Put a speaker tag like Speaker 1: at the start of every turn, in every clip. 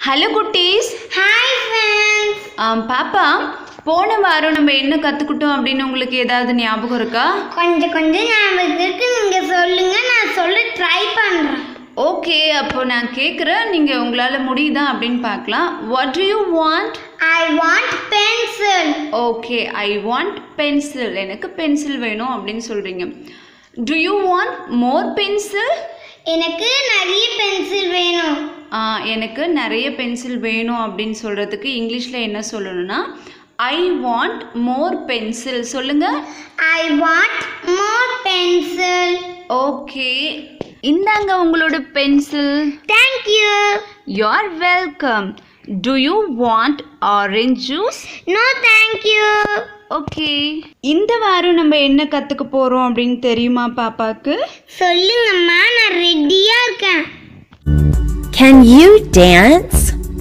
Speaker 1: Hello குட்டீஸ்
Speaker 2: hi friends
Speaker 1: ஆம், பாப்பா போன வாரம் நம்ம என்ன கற்றுக்கிட்டோம் அப்படின்னு உங்களுக்கு ஏதாவது ஞாபகம் இருக்கா
Speaker 2: கொஞ்சம் கொஞ்சம் ஞாபகம் இருக்கு நீங்க சொல்லுங்க நான் சொல்ல ட்ரை பண்றேன்
Speaker 1: ஓகே அப்போ நான் கேட்குறேன் நீங்கள் உங்களால் முடியுதா அப்படின்னு பார்க்கலாம் what do you want
Speaker 2: I want pencil
Speaker 1: okay I want pencil எனக்கு பென்சில் வேணும் அப்படின்னு சொல்கிறீங்க do you want more pencil
Speaker 2: எனக்கு நிறைய பென்சில் வேணும்
Speaker 1: எனக்கு நிறைய பென்சில் வேணும் அப்படின்னு சொல்கிறதுக்கு இங்கிலீஷில் என்ன சொல்லணும்னா ஐ வாண்ட் மோர் பென்சில் சொல்லுங்கள்
Speaker 2: I want more pencil
Speaker 1: okay இந்தாங்க உங்களோட pencil
Speaker 2: thank you
Speaker 1: you are welcome do you want orange juice
Speaker 2: no thank you
Speaker 1: okay இந்த வாரம் நம்ம என்ன கற்றுக்க போகிறோம் அப்படின்னு தெரியுமா பாப்பாக்கு
Speaker 2: சொல்லுங்கம்மா நான் ரெடியா இருக்கேன்
Speaker 3: Can you dance?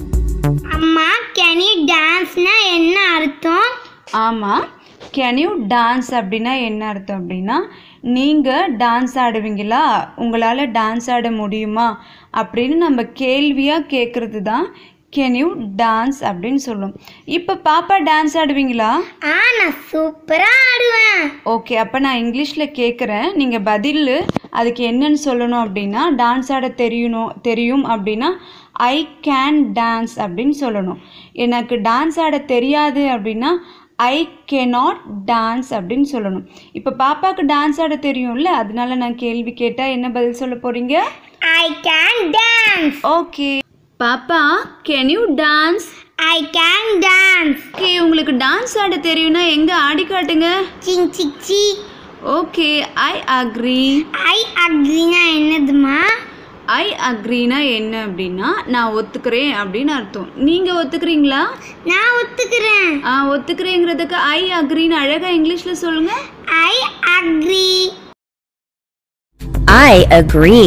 Speaker 2: அம்மா கேன் யூ டான்ஸ்னா என்ன அர்த்தம்
Speaker 1: ஆமாம் கேன் யூ டான்ஸ் அப்படின்னா என்ன அர்த்தம் அப்படின்னா நீங்கள் டான்ஸ் ஆடுவீங்களா உங்களால் டான்ஸ் ஆட முடியுமா அப்படின்னு நம்ம கேள்வியாக கேட்குறது தான் கேன் யூ டான்ஸ் அப்படின்னு சொல்லும் இப்போ பாப்பா டான்ஸ் ஆடுவீங்களா
Speaker 2: ஆ நான் சூப்பரா ஆடுவேன்
Speaker 1: ஓகே அப்போ நான் இங்கிலீஷில் கேட்குறேன் நீங்கள் பதில் அதுக்கு என்னன்னு சொல்லணும் அப்படின்னா டான்ஸ் ஆட தெரியணும் தெரியும் அப்படின்னா ஐ கேன் டான்ஸ் அப்படின்னு சொல்லணும் எனக்கு டான்ஸ் ஆட தெரியாது அப்படின்னா ஐ cannot டான்ஸ் அப்படின்னு சொல்லணும் இப்போ பாப்பாவுக்கு டான்ஸ் ஆட தெரியும்ல அதனால நான் கேள்வி கேட்டால் என்ன பதில் சொல்ல போகிறீங்க
Speaker 2: ஐ கேன் டான்ஸ்
Speaker 1: ஓகே பாப்பா can you dance
Speaker 2: I can dance
Speaker 1: okay உங்களுக்கு டான்ஸ் ஆட தெரியும்னா எங்கே ஆடி காட்டுங்க
Speaker 2: சிங் சிக் சி
Speaker 1: ஓகே ஐ அக்ரி
Speaker 2: ஐ அக்ரினா என்னதுமா
Speaker 1: ஐ அக்ரினா என்ன அப்படின்னா நான் ஒத்துக்கிறேன் அப்படின்னு அர்த்தம் நீங்கள் ஒத்துக்கிறீங்களா
Speaker 2: நான் ஒத்துக்கிறேன்
Speaker 1: ஆ ஒத்துக்கிறேங்கிறதுக்கு ஐ அக்ரின்னு அழகாக இங்கிலீஷில் சொல்லுங்கள்
Speaker 2: I agree
Speaker 3: I agree.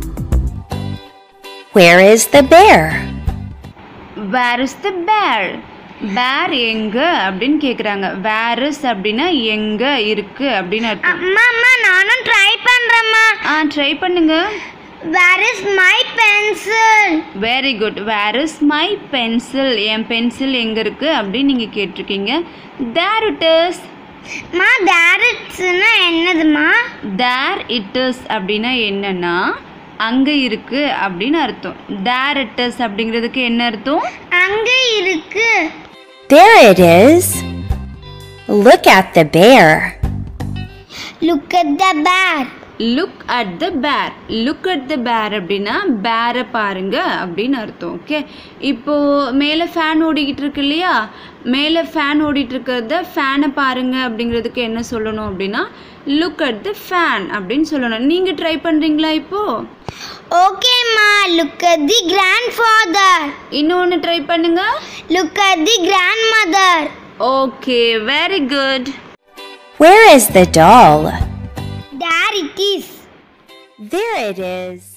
Speaker 3: Where is the bear?
Speaker 1: Where is the bear bear எங்கே அப்படின்னு கேட்குறாங்க வேர் இஸ் அப்படின்னா எங்கே இருக்குது அப்படின்னு அர்த்தம்
Speaker 2: அம்மா அம்மா நானும் ட்ரை பண்றேம்மா
Speaker 1: ஆ ட்ரை பண்ணுங்க
Speaker 2: where is my pencil
Speaker 1: very good where is my pencil என் பென்சில் எங்கே இருக்குது அப்படின்னு நீங்கள் கேட்டிருக்கீங்க தேர் இட் இஸ்
Speaker 2: மா டேரட்ஸ்னா என்னதுமா
Speaker 1: தேர் இட் இஸ் அப்படின்னா என்னன்னா அங்கே இருக்கு அப்படின்னு அர்த்தம் தேர் இட் இஸ் அப்படிங்கிறதுக்கு என்ன அர்த்தம்
Speaker 2: அங்க இருக்கு
Speaker 3: There it is. Look at the bear.
Speaker 2: Look at the bear
Speaker 1: look at the bear look at the பேர் அப்படின்னா பேரை பாருங்க அப்படின்னு அர்த்தம் ஓகே இப்போ மேலே ஃபேன் ஓடிக்கிட்டு இருக்கு இல்லையா மேலே ஃபேன் ஓடிட்டு இருக்கிறத ஃபேனை பாருங்க அப்படிங்கிறதுக்கு என்ன சொல்லணும் அப்படின்னா லுக் அட் த ஃபேன் அப்படின்னு சொல்லணும் நீங்கள் ட்ரை பண்ணுறீங்களா இப்போ
Speaker 2: ஓகேம்மா look at the grandfather
Speaker 1: இன்னொன்று ட்ரை பண்ணுங்க
Speaker 2: look at the grandmother
Speaker 1: okay very good
Speaker 3: Where is the doll?
Speaker 2: There it is
Speaker 3: There it is.